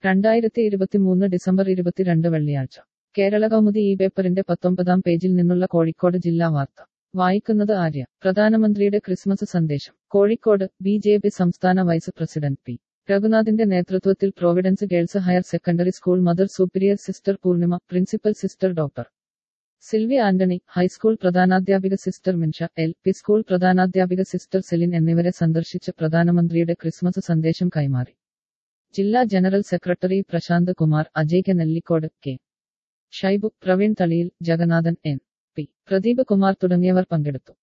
രണ്ടായിരത്തി ഇരുപത്തിമൂന്ന് ഡിസംബർ ഇരുപത്തിരണ്ട് വെള്ളിയാഴ്ച കേരള കൗമുദി ഈ പേപ്പറിന്റെ പത്തൊമ്പതാം പേജിൽ നിന്നുള്ള കോഴിക്കോട് ജില്ലാ വാർത്ത വായിക്കുന്നത് ആര്യ പ്രധാനമന്ത്രിയുടെ ക്രിസ്മസ് സന്ദേശം കോഴിക്കോട് ബി ജെ പി സംസ്ഥാന വൈസ് പ്രസിഡന്റ് പി രഘുനാഥിന്റെ നേതൃത്വത്തിൽ Providence Girls Higher Secondary School Mother Superior Sister Poornima principal sister doctor Silvy Antony high school പ്രധാനാധ്യാപിക sister Minsha L P school പ്രധാനാധ്യാപിക സിസ്റ്റർ സെലിൻ എന്നിവരെ സന്ദർശിച്ച് പ്രധാനമന്ത്രിയുടെ ക്രിസ്മസ് സന്ദേശം കൈമാറി ജില്ലാ general secretary Prashanth Kumar Ajay K Nellikode K Shaibu Praveen Thaliyil Jagannathan N P Pradeep Kumar തുടങ്ങിയവർ പങ്കെടുത്തു